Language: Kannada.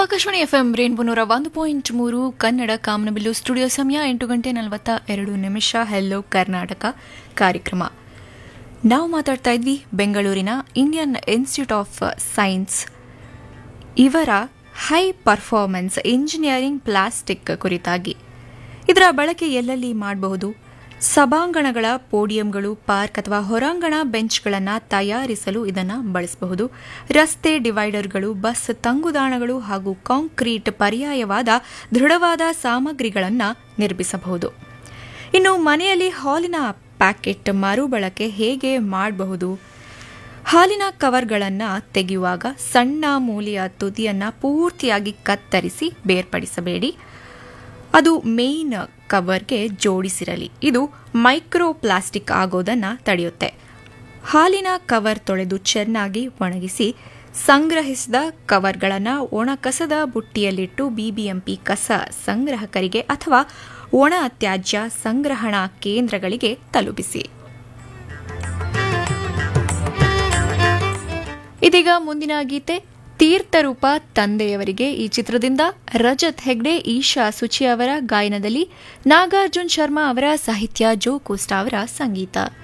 ಆಕಾಶವಾಣಿ ಎಫ್ಎಂ ರೇನ್ಬೋ ನೂರ ಒಂದು ಪಾಯಿಂಟ್ ಮೂರು ಕನ್ನಡ ಕಾಮನಬಿಲ್ಲು ಸ್ಟುಡಿಯೋ ಸಮಯ ಎಂಟು ಗಂಟೆ ನಲವತ್ತ ಎರಡು ನಿಮಿಷ ಹೆಲ್ಲೋ ಕರ್ನಾಟಕ ಕಾರ್ಯಕ್ರಮ ನಾವು ಮಾತಾಡ್ತಾ ಇದ್ವಿ ಬೆಂಗಳೂರಿನ ಇಂಡಿಯನ್ ಇನ್ಸ್ಟಿಟ್ಯೂಟ್ ಆಫ್ ಸೈನ್ಸ್ ಇವರ ಹೈ ಪರ್ಫಾರ್ಮೆನ್ಸ್ ಇಂಜಿನಿಯರಿಂಗ್ ಪ್ಲಾಸ್ಟಿಕ್ ಕುರಿತಾಗಿ ಇದರ ಬಳಕೆ ಎಲ್ಲೆಲ್ಲಿ ಮಾಡಬಹುದು ಸಭಾಂಗಣಗಳ ಪೋಡಿಯಂಗಳು ಪಾರ್ಕ್ ಅಥವಾ ಹೊರಾಂಗಣ ಬೆಂಚ್ಗಳನ್ನು ತಯಾರಿಸಲು ಇದನ್ನು ಬಳಸಬಹುದು ರಸ್ತೆ ಡಿವೈಡರ್ಗಳು ಬಸ್ ತಂಗುದಾಣಗಳು ಹಾಗೂ ಕಾಂಕ್ರೀಟ್ ಪರ್ಯಾಯವಾದ ದೃಢವಾದ ಸಾಮಗ್ರಿಗಳನ್ನು ನಿರ್ಮಿಸಬಹುದು ಇನ್ನು ಮನೆಯಲ್ಲಿ ಹಾಲಿನ ಪ್ಯಾಕೆಟ್ ಮರುಬಳಕೆ ಹೇಗೆ ಮಾಡಬಹುದು ಹಾಲಿನ ಕವರ್ಗಳನ್ನು ತೆಗೆಯುವಾಗ ಸಣ್ಣ ಮೂಲೆಯ ತುದಿಯನ್ನು ಪೂರ್ತಿಯಾಗಿ ಕತ್ತರಿಸಿ ಬೇರ್ಪಡಿಸಬೇಡಿ ಅದು ಮೇನ್ ಕವರ್ಗೆ ಜೋಡಿಸಿರಲಿ ಇದು ಮೈಕ್ರೋ ಪ್ಲಾಸ್ಟಿಕ್ ಆಗೋದನ್ನು ತಡೆಯುತ್ತೆ ಹಾಲಿನ ಕವರ್ ತೊಳೆದು ಚೆನ್ನಾಗಿ ಒಣಗಿಸಿ ಸಂಗ್ರಹಿಸಿದ ಕವರ್ಗಳನ್ನು ಒಣ ಕಸದ ಬುಟ್ಟಿಯಲ್ಲಿಟ್ಟು ಬಿಬಿಎಂಪಿ ಕಸ ಸಂಗ್ರಹಕರಿಗೆ ಅಥವಾ ಒಣ ತ್ಯಾಜ್ಯ ಸಂಗ್ರಹಣಾ ಕೇಂದ್ರಗಳಿಗೆ ತಲುಪಿಸಿ ಇದೀಗ ಮುಂದಿನ ಗೀತೆ ತೀರ್ಥರೂಪ ತಂದೆಯವರಿಗೆ ಈ ಚಿತ್ರದಿಂದ ರಜತ್ ಹೆಗ್ಡೆ ಈಶಾ ಸುಚಿ ಅವರ ಗಾಯನದಲ್ಲಿ ನಾಗಾರ್ಜುನ್ ಶರ್ಮಾ ಅವರ ಸಾಹಿತ್ಯ ಜೋ ಕೋಸ್ಟಾ ಅವರ ಸಂಗೀತ